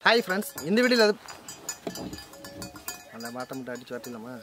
hi friends இந்த வீடியோவில் அது அந்த மாட்டை மட்டும் அடிச்சு வரலாமா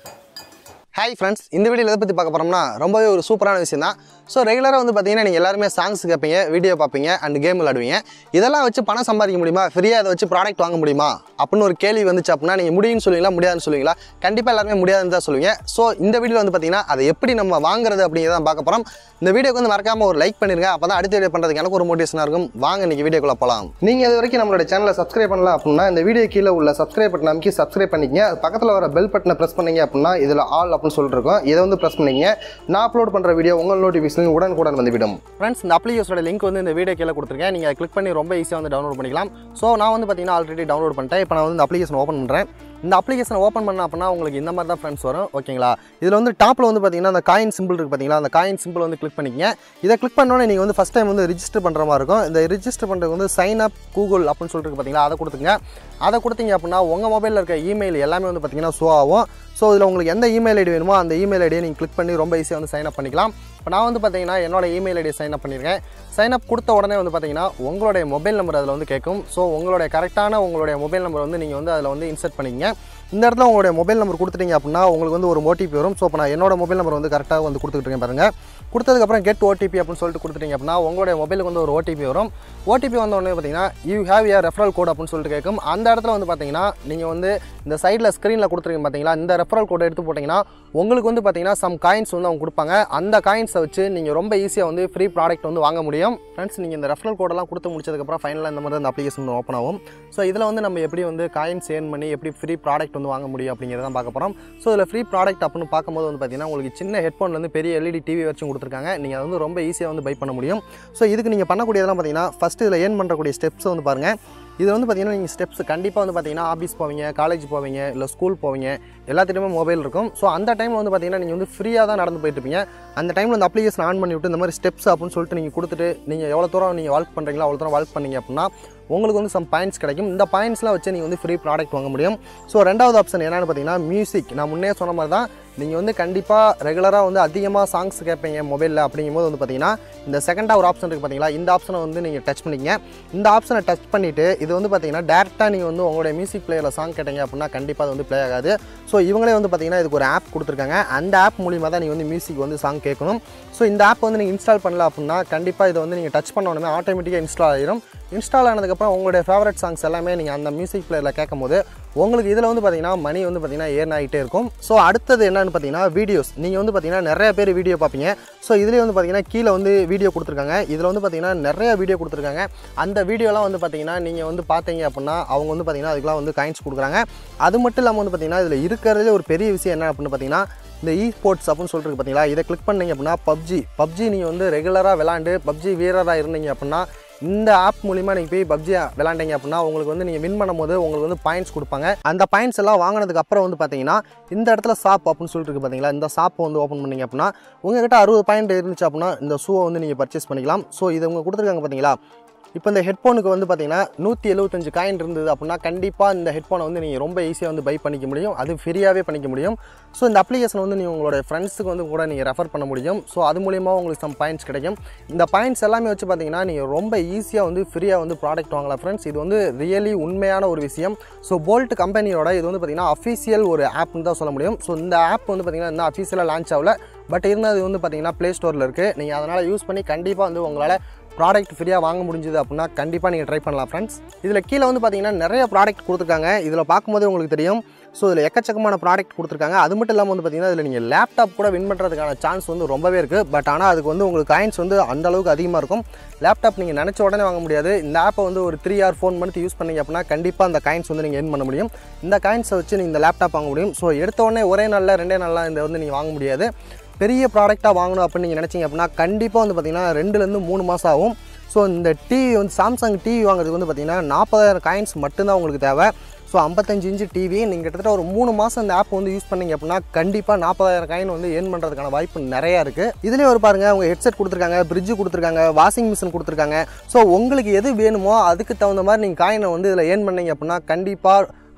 ஹாய் ஃப்ரெண்ட்ஸ் இந்த வீடியோவில் எதை பற்றி பார்க்க போகிறோம்னா ரொம்பவே ஒரு சூப்பரான விஷயம் தான் ஸோ ரெகுலராக வந்து பார்த்தீங்கன்னா நீங்கள் எல்லாருமே சாங்ஸ் கேட்பீங்க வீடியோ பார்ப்பீங்க அண்ட் கேம் விளாடுவீங்க இதெல்லாம் வச்சு பணம் சம்பாதிக்க முடியுமா ஃப்ரீயாக அதை வச்சு ப்ராடக்ட் வாங்க முடியுமா அப்படின்னு ஒரு கேள்வி வந்துச்சு அப்படின்னா நீங்கள் முடியும்னு சொல்லுவீங்களா முடியாதுன்னு சொல்லுவீங்களா கண்டிப்பாக எல்லாருமே முடியாதுன்னு தான் சொல்லுவீங்க ஸோ இந்த வீடியோ வந்து பார்த்தீங்கன்னா அதை எப்படி நம்ம வாங்குறது அப்படிங்கிறத பார்க்க போகிறோம் இந்த வீடியோக்கு வந்து மறக்காம ஒரு லைக் பண்ணிருங்க அப்போ தான் அடுத்த வீடியோ பண்ணுறதுக்கு எனக்கு ஒரு மோட்டிவேஷனாக இருக்கும் வாங்க இன்னைக்கு வீடியோக்குள்ள போகலாம் நீங்கள் இது வரைக்கும் நம்மளோட சேனலை சப்ஸ்கிரைப் பண்ணல அப்படின்னா இந்த வீடியோ கீழே உள்ள சப்ஸ்கிரைப் பட்டன் அமைக்கி சப்ஸ்கிரைப் பண்ணிக்கங்க அது பக்கத்தில் வர பெல் பட்டனை ப்ரெஸ் பண்ணீங்க அப்படின்னா இதில் ஆல் அப்படின்னு சொல்லிட்டு இருக்கோம் இதை வந்து ப்ரெஸ் பண்ணிக்கங்க நான் அப்லோட் பண்ணுற வீடியோ உங்கள் நோட்டிஃபிகேஷன் உடனுக்குடன் வந்துவிடும் ஃப்ரெண்ட்ஸ் இந்த அப்ளிகேஷனோட லிங்க் வந்து இந்த வீடியோ கீழே கொடுத்துருக்கேன் நீங்கள் கிளிக் பண்ணி ரொம்ப ஈஸியாக வந்து டவுன்லோட் பண்ணிக்கலாம் ஸோ நான் வந்து பார்த்தீங்கன்னா ஆல்ரெடி டவுன்லோட் பண்ணிட்டேன் இப்போ நான் வந்து இந்த அப்ளிகேஷன் ஓப்பன் பண்ணுறேன் இந்த அப்ளிகேஷனை ஓப்பன் பண்ண அப்படின்னா உங்களுக்கு இந்த மாதிரி தான் ஃப்ரெண்ட்ஸ் வரும் ஓகேங்களா இதில் வந்து டாப்பில் வந்து பார்த்தீங்கன்னா அந்த காயின் சிம்பிள் இருக்குது பார்த்தீங்களா அந்த காயின் சிம்பிள் வந்து கிளிக் பண்ணிக்கங்க இதை கிளிக் பண்ணோன்னே நீங்கள் வந்து ஃபஸ்ட் டைம் வந்து ரிஜிஸ்டர் பண்ணுற மாதிரி இருக்கும் இந்த ரிஜிஸ்டர் பண்ணுறதுக்கு வந்து சைன் அப் கூகுள் அப்படின்னு சொல்லிட்டு இருக்கு பார்த்தீங்களா அதை கொடுத்துங்க அதை கொடுத்தீங்க அப்படின்னா உங்கள் மொபைலில் இருக்க இமெயில் எல்லாமே வந்து பார்த்தீங்கன்னா ஷோ ஆகும் ஸோ இதில் உங்களுக்கு எந்த இமெயில் ஐடி வேணுமோ அந்த இமெயில் ஐடியை நீங்கள் கிளிக் பண்ணி ரொம்ப ஈஸியாக வந்து சைன் அப் பண்ணிக்கலாம் இப்போ நான் வந்து பார்த்தீங்கன்னா என்னோட இமெயில் ஐடியை சைன் அப் பண்ணியிருக்கேன் சைன் அப் கொடுத்த உடனே வந்து பார்த்தீங்கன்னா உங்களுடைய மொபைல் நம்பர் அதில் வந்து கேட்கும் ஸோ உங்களுடைய கரெக்டான உங்களுடைய மொபைல் நம்பர் வந்து நீங்கள் வந்து அதில் வந்து இன்சர்ட் பண்ணிக்கங்க இந்த இடத்துல உங்களுடைய மொபைல் நம்பர் கொடுத்துட்டீங்க அப்படின்னா உங்களுக்கு வந்து ஒரு ஓடிபி வரும் ஸோ இப்போ நான் என்னோட மொபைல் நம்பர் வந்து கரெக்டாக வந்து கொடுத்துட்டு இருக்கேன் பாருங்கள் கொடுத்ததுக்கப்புறம் கெட் ஓடிபி அப்படின்னு சொல்லிட்டு கொடுத்துட்டீங்க அப்படின்னா உங்களுடைய மொபைலுக்கு வந்து ஒரு ஓடிபி வரும் ஓடிபி வந்த உடனே பார்த்தீங்கன்னா you have a referral code அப்படின்னு சொல்லிட்டு கேட்கும் அந்த இடத்துல வந்து பார்த்தீங்கன்னா நீங்கள் வந்து இந்த சைடில் ஸ்க்ரீனில் கொடுத்துருக்கீங்க பார்த்தீங்களா இந்த ரெஃபரல் கோடை எடுத்து போட்டிங்கன்னா உங்களுக்கு வந்து பார்த்தீங்கன்னா சம் காயின்ஸ் வந்து அவங்க கொடுப்பாங்க அந்த காயின்ஸை வச்சு நீங்கள் ரொம்ப ஈஸியாக வந்து ஃப்ரீ ப்ராடக்ட் வந்து வாங்க முடியும் ஃப்ரெண்ட்ஸ் நீங்கள் இந்த ரெஃபரல் கோடெல்லாம் கொடுத்து முடிச்சதுக்கப்புறம் ஃபைனலாக இந்த மாதிரி தான் இந்த அப்ளிகேஷன் ஓப்பன் ஆகும் ஸோ இதில் வந்து நம்ம எப்படி வந்து காயின்ஸ் ஏர்ன் பண்ணி எப்படி ஃப்ரீ ப்ராடக்ட் வந்து வாங்க முடியும் அப்படிங்கிறத தான் பார்க்க போகிறோம் ஸோ இதில் ஃப்ரீ ப்ராடக்ட் அப்படின்னு பார்க்கும்போது வந்து பார்த்தீங்கன்னா உங்களுக்கு சின்ன ஹெட்ஃபோன்லேருந்து பெரிய எல்இடி டிவி வச்சும் கொடுத்துருக்காங்க நீங்கள் அதை வந்து ரொம்ப ஈஸியாக வந்து பை பண்ண முடியும் ஸோ இதுக்கு நீங்கள் பண்ணக்கூடியதெல்லாம் பார்த்தீங்கன்னா ஃபஸ்ட்டு இதில் ஏர்ன் பண்ணுறக்கூடிய ஸ்டெப்ஸ் வந்து பாருங்கள் இது வந்து பார்த்தீங்கன்னா நீங்கள் ஸ்டெப்ஸ் கண்டிப்பாக வந்து பார்த்தீங்கன்னா ஆஃபீஸ் போவீங்க காலேஜ் போவீங்க இல்லை ஸ்கூல் போவீங்க எல்லாத்துலேயுமே மொபைல் இருக்கும் ஸோ அந்த டைமில் வந்து பார்த்தீங்கன்னா நீங்கள் வந்து ஃப்ரீயாக தான் நடந்து போயிட்டு இருப்பீங்க அந்த டைமில் அந்த அப்ளிகேஷன் ஆன் பண்ணி விட்டு இந்த மாதிரி ஸ்டெப்ஸ் அப்படின்னு சொல்லிட்டு நீங்கள் கொடுத்துட்டு நீங்கள் எவ்வளோ தூரம் நீங்கள் வால்க் பண்ணுறீங்களோ அவ்வளோ தூரம் வால்க் பண்ணீங்க அப்படின்னா உங்களுக்கு வந்து சம் பாயிண்ட்ஸ் கிடைக்கும் இந்த பாயிண்ட்ஸ்லாம் வச்சு நீங்கள் வந்து ஃப்ரீ ப்ராடக்ட் வாங்க முடியும் ஸோ ரெண்டாவது ஆப்ஷன் என்னென்னு பார்த்தீங்கன்னா மியூசிக் நான் முன்னே சொன்ன மாதிரி தான் நீங்கள் வந்து கண்டிப்பாக ரெகுலராக வந்து அதிகமாக சாங்ஸ் கேட்பீங்க மொபைலில் அப்படிங்கும்போது வந்து பார்த்தீங்கன்னா இந்த செகண்டாக ஒரு ஆப்ஷன் இருக்குது பார்த்தீங்களா இந்த ஆப்ஷனை வந்து நீங்கள் டச் பண்ணிக்கங்க இந்த ஆப்ஷனை டச் பண்ணிவிட்டு இது வந்து பார்த்தீங்கன்னா டேரெக்டாக நீங்கள் வந்து உங்களுடைய மியூசிக் பிளேயரில் சாங் கேட்டீங்க அப்படின்னா கண்டிப்பாக அது வந்து ப்ளே ஆகாது ஸோ இவங்களே வந்து பார்த்தீங்கன்னா இதுக்கு ஒரு ஆப் கொடுத்துருக்காங்க அந்த ஆப் மூலிமா தான் நீங்கள் வந்து மியூசிக் வந்து சாங் கேட்கணும் ஸோ இந்த ஆப் வந்து நீங்கள் இன்ஸ்டால் பண்ணல அப்படின்னா கண்டிப்பாக இதை வந்து நீங்கள் டச் பண்ண உடனே ஆட்டோமேட்டிக்காக இன்ஸ்டால் ஆகிரும் இன்ஸ்டால் ஆனதுக்கப்புறம் உங்களுடைய ஃபேவரட் சாங்ஸ் எல்லாமே நீங்கள் அந்த மியூசிக் பிளேயரில் கேட்கும் போது உங்களுக்கு இதில் வந்து பார்த்தீங்கன்னா மணி வந்து பார்த்தீங்கன்னா ஏர்ன் ஆகிட்டே இருக்கும் ஸோ அடுத்தது என்னன்னு பார்த்தீங்கன்னா வீடியோஸ் நீங்கள் வந்து பார்த்தீங்கன்னா நிறைய பேர் வீடியோ பார்ப்பீங்க ஸோ இதுலேயே வந்து பார்த்தீங்கன்னா கீழே வந்து வீடியோ கொடுத்துருக்காங்க இதில் வந்து பார்த்தீங்கன்னா நிறைய வீடியோ கொடுத்துருக்காங்க அந்த வீடியோலாம் வந்து பார்த்தீங்கன்னா நீங்கள் வந்து பார்த்தீங்க அப்படின்னா அவங்க வந்து பார்த்தீங்கன்னா அதுக்கெலாம் வந்து காயின்ஸ் கொடுக்குறாங்க அது மட்டும் இல்லாமல் வந்து பார்த்தீங்கன்னா இதில் இருக்கிறதுலே ஒரு பெரிய விஷயம் என்ன அப்படின்னு பார்த்தீங்கன்னா இந்த இ ஸ்போர்ட்ஸ் அப்படின்னு சொல்லிட்டு பார்த்தீங்களா இதை கிளிக் பண்ணீங்க அப்படின்னா பப்ஜி பப்ஜி நீங்கள் வந்து ரெகுலராக விளாண்டு பப்ஜி வீரராக இருந்தீங்க அப்படின்னா இந்த ஆப் மூலிமா நீங்கள் போய் பப்ஜி விளாண்டீங்க அப்படின்னா உங்களுக்கு வந்து நீங்கள் வின் பண்ணும்போது உங்களுக்கு வந்து பாயிண்ட்ஸ் கொடுப்பாங்க அந்த பாயிண்ட்ஸ் எல்லாம் வாங்கினதுக்கு அப்புறம் வந்து பார்த்தீங்கன்னா இந்த இடத்துல ஷாப் அப்படின்னு சொல்லிட்டு இருக்கு பார்த்தீங்களா இந்த ஷாப்பை வந்து ஓப்பன் பண்ணீங்க அப்படின்னா உங்ககிட்ட அறுபது பாயிண்ட் இருந்துச்சு அப்படின்னா இந்த ஷூவை வந்து நீங்கள் பர்ச்சேஸ் பண்ணிக்கலாம் ஸோ இதை உங்க கொடுத்துருக்காங்க பார்த்தீங்களா இப்போ இந்த ஹெட்ஃபோனுக்கு வந்து பார்த்தீங்கன்னா நூற்றி எழுபத்தஞ்சு காயின் இருந்தது அப்படின்னா கண்டிப்பாக இந்த ஹெட்ஃபோனை வந்து நீங்கள் ரொம்ப ஈஸியாக வந்து பை பண்ணிக்க முடியும் அது ஃப்ரீயாகவே பண்ணிக்க முடியும் ஸோ இந்த அப்ளிகேஷன் வந்து நீங்கள் உங்களோட ஃப்ரெண்ட்ஸுக்கு வந்து கூட நீங்கள் ரெஃபர் பண்ண முடியும் ஸோ அது மூலியமாக உங்களுக்கு சம் பாயிண்ட்ஸ் கிடைக்கும் இந்த பாயிண்ட்ஸ் எல்லாமே வச்சு பார்த்தீங்கன்னா நீங்கள் ரொம்ப ஈஸியாக வந்து ஃப்ரீயாக வந்து ப்ராடக்ட் வாங்கலாம் ஃப்ரெண்ட்ஸ் இது வந்து ரியலி உண்மையான ஒரு விஷயம் ஸோ போல்ட் கம்பெனியோட இது வந்து பார்த்தீங்கன்னா அஃபீஷியல் ஒரு ஆப்னு தான் சொல்ல முடியும் ஸோ இந்த ஆப் வந்து பார்த்தீங்கன்னா இன்னும் அஃபீஷியலாக லான்ச் ஆகல பட் இருந்தது வந்து பார்த்தீங்கன்னா ப்ளே ஸ்டோரில் இருக்குது நீங்கள் அதனால் யூஸ் பண்ணி கண்டிப்பாக வந்து உங்களால் ப்ராடக்ட் ஃப்ரீயாக வாங்க முடிஞ்சுது அப்படின்னா கண்டிப்பாக நீங்கள் ட்ரை பண்ணலாம் ஃப்ரெண்ட்ஸ் இதில் கீழே வந்து பார்த்தீங்கன்னா நிறைய ப்ராடக்ட் கொடுத்துருக்காங்க இதில் பார்க்கும்போதே உங்களுக்கு தெரியும் ஸோ இதில் எக்கச்சக்கமான ப்ராடக்ட் கொடுத்துருக்காங்க அது மட்டும் இல்லாமல் வந்து பார்த்தீங்கன்னா இதில் நீங்கள் லேப்டாப் கூட வின் பண்ணுறதுக்கான சான்ஸ் வந்து ரொம்பவே இருக்குது பட் ஆனால் அதுக்கு வந்து உங்களுக்கு காயின்ஸ் வந்து அந்த அளவுக்கு அதிகமாக இருக்கும் லேப்டாப் நீங்கள் நினச்ச உடனே வாங்க முடியாது இந்த ஆப்பை வந்து ஒரு three or four month use பண்ணீங்க அப்படின்னா கண்டிப்பாக அந்த காயின்ஸ் வந்து நீங்கள் ஏர்ன் பண்ண முடியும் இந்த காயின்ஸை வச்சு நீங்கள் இந்த லேப்டாப் வாங்க முடியும் ஸோ எடுத்த உடனே ஒரே நாளில் ரெண்டே நாளில் இந்த வந்து நீங்கள் வாங்க முடியாது பெரிய ப்ராடக்ட்டாக வாங்கணும் அப்படின்னு நீங்கள் நினச்சிங்க அப்படின்னா கண்டிப்பாக வந்து பார்த்தீங்கன்னா ரெண்டுலேருந்து மூணு மாதம் ஆகும் ஸோ இந்த டிவி வந்து சாம்சங் டிவி வாங்குறதுக்கு வந்து பார்த்தீங்கன்னா நாற்பதாயிரம் காயின்ஸ் மட்டும்தான் உங்களுக்கு தேவை ஸோ ஐம்பத்தஞ்சு இன்ச்சு டிவி நீங்கள் கிட்டத்தட்ட ஒரு மூணு மாதம் இந்த ஆப் வந்து யூஸ் பண்ணீங்க அப்படின்னா கண்டிப்பாக நாற்பதாயிரம் காயின் வந்து ஏர்ன் பண்ணுறதுக்கான வாய்ப்பு நிறையா இருக்குது இதுலேயே ஒரு பாருங்கள் அவங்க ஹெட்செட் கொடுத்துருக்காங்க ஃப்ரிட்ஜ் கொடுத்துருக்காங்க வாஷிங் மிஷின் கொடுத்துருக்காங்க ஸோ உங்களுக்கு எது வேணுமோ அதுக்கு தகுந்த மாதிரி நீங்கள் காயினை வந்து இதில் ஏர்ன் பண்ணீங்க அப்படின்னா கண்டிப்பாக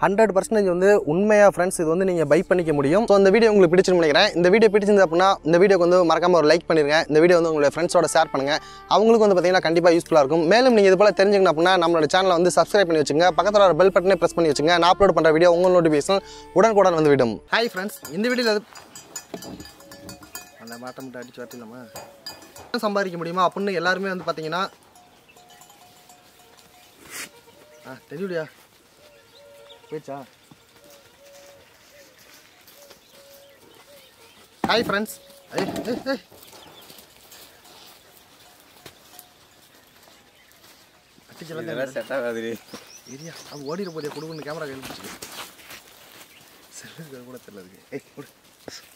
ஹண்ட்ரட் பர்சன்டேஜ் வந்து உண்மையாக ஃப்ரெண்ட்ஸ் இது வந்து நீங்கள் பை பண்ணிக்க முடியும் ஸோ இந்த வீடியோ உங்களுக்கு பிடிச்சிருந்து நினைக்கிறேன் இந்த வீடியோ பிடிச்சிருந்து அப்படின்னா இந்த வீடியோக்கு வந்து மறக்காம ஒரு லைக் பண்ணிருங்க இந்த வீடியோ வந்து உங்களுடைய ஃப்ரெண்ட்ஸோட ஷேர் பண்ணுங்கள் அவங்களுக்கு வந்து பார்த்தீங்கன்னா கண்டிப்பாக யூஸ்ஃபுல்லாக இருக்கும் மேலும் நீங்கள் இது போல் தெரிஞ்சுக்கணும் அப்படின்னா நம்மளோட சேனலை வந்து சப்ஸ்கிரைப் பண்ணி வச்சுங்க பக்கத்தில் ஒரு பெல் பட்டனே ப்ரெஸ் பண்ணி வச்சுங்க நான் அப்லோட் பண்ணுற வீடியோ உங்கள் நோட்டிஃபிகேஷன் உடனுக்குடன் வந்து விடும் ஹாய் ஃப்ரெண்ட்ஸ் இந்த வீடியோவில் அந்த மாட்டை மட்டும் அடிச்சு வரட்டிலாமா சம்பாதிக்க முடியுமா அப்படின்னு எல்லாருமே வந்து பார்த்தீங்கன்னா ஆ தெரியுடியா போயிடுச்சா ஹாய் ஃப்ரெண்ட்ஸ் ஏய் ஏய் ஏய் அடிச்சலாம் இதெல்லாம் செட் ஆகாது ஏரியா அது ஓடிட போதே கொடுக்கணும் கேமரா கையில் பிடிச்சிட்டு செல்லு கூட தெரியல அதுக்கு ஏய் கொடு